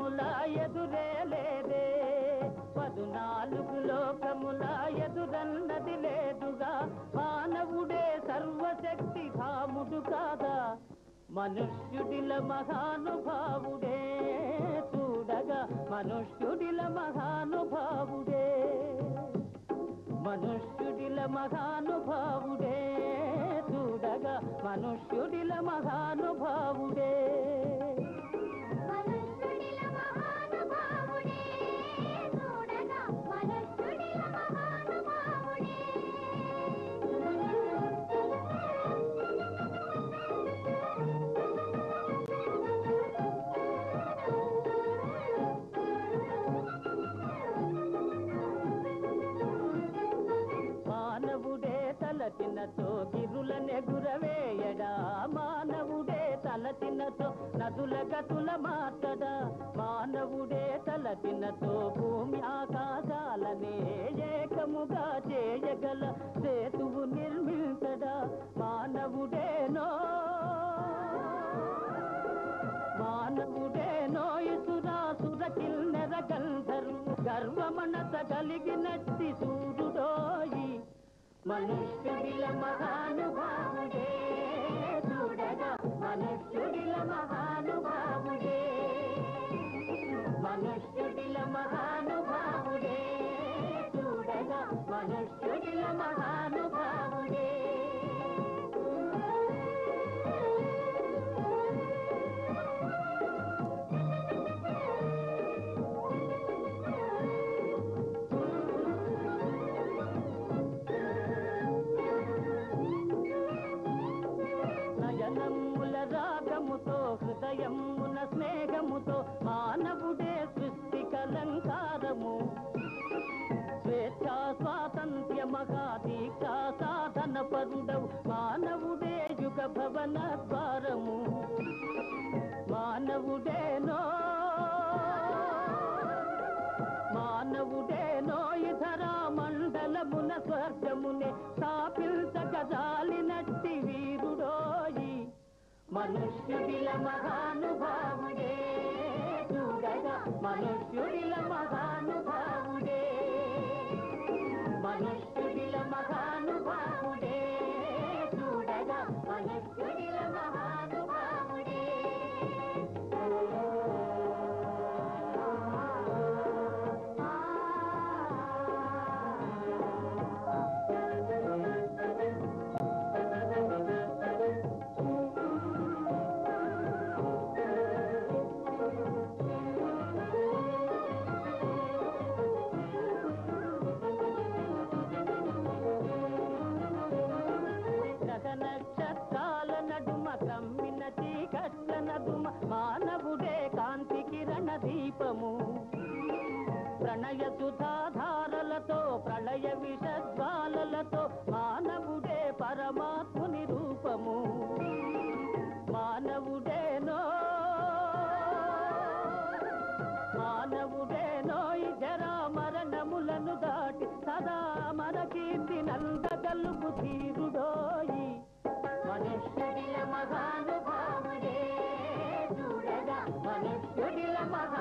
లోకముల ఎదురే లేదే పదునాలుగు లోకముల ఎదురన్నది లేదుగా మానవుడే సర్వశక్తి ధాముడు కాదా మనుష్యుడిల మహానుభావుడే చూడగా మనుష్యుడిల మహానుభావుడే మనుష్యుడిల మహానుభావుడే చూడగా మనుష్యుడిల మహానుభావుడే మనుష్యుడిల మహానుభావుడే చూడగా మనుష్యుడిల మహానుభావుడే మానవుడే తలచినతో గిరులనెగురవేయడా మానవుడే తలచినతో నదుల గతుల మాటడా మానవుడే తలచినతో భూమి ఆకాశాలనే ఏకముగా చేయగల సేతువు నిర్మించడా మానవుడేనో మానవుడేనో ఇసురాసుర కిన్నెర గంధర్వు గర్వమనత కలిగినట్టి సూర్యుడోయి మనుష్యుడిల మహానుభావుడే చూడగా మనుష్యుడిల మహానుభావుడే మనుష్యుడిల మహానుభావుడే చూడగా మనుష్యుడిల మహానుభావుడే నయనముల రాగముతో హృదయమున స్నేహముతో మానవుడే సృష్టి కలంకారము స్వేచ్ఛా స్వాతంత్ర్య మహాదీక్షా సాధన పరుడవు మానవుడే యుగ భవన ద్వారము మానవుడేనో మానవుడేనో ఇతరా మండలమున స్వర్గమునే స్థాపించగజాలినట్టి వీరుడోయి మనుష్యుడిల మహానుభావుడే చూడగా మనుష్యుడిల మహానుభావుడే మనుష్యుడిల మహానుభావుడే చూడగా మనుష్యుడిల మహానుభావుడే గ్రహ నక్షత్రాల నడుమ కమ్మిన చీకట్ల నడుమ మానవుడే కాంతి కిరణ దీపము ప్రణయ సుధాధారలతో ప్రళయ విషజ్వాలలతో మానవుడే పరమాత్ముని రూపము మానవుడేనో మానవుడేనో జరా మరణములను దాటి సదా మన కీర్తి నందగలుగు తీరుడోయి మనుష్యుడిల మహానుభావుడే చూడగా మనుష్యుడిల మహా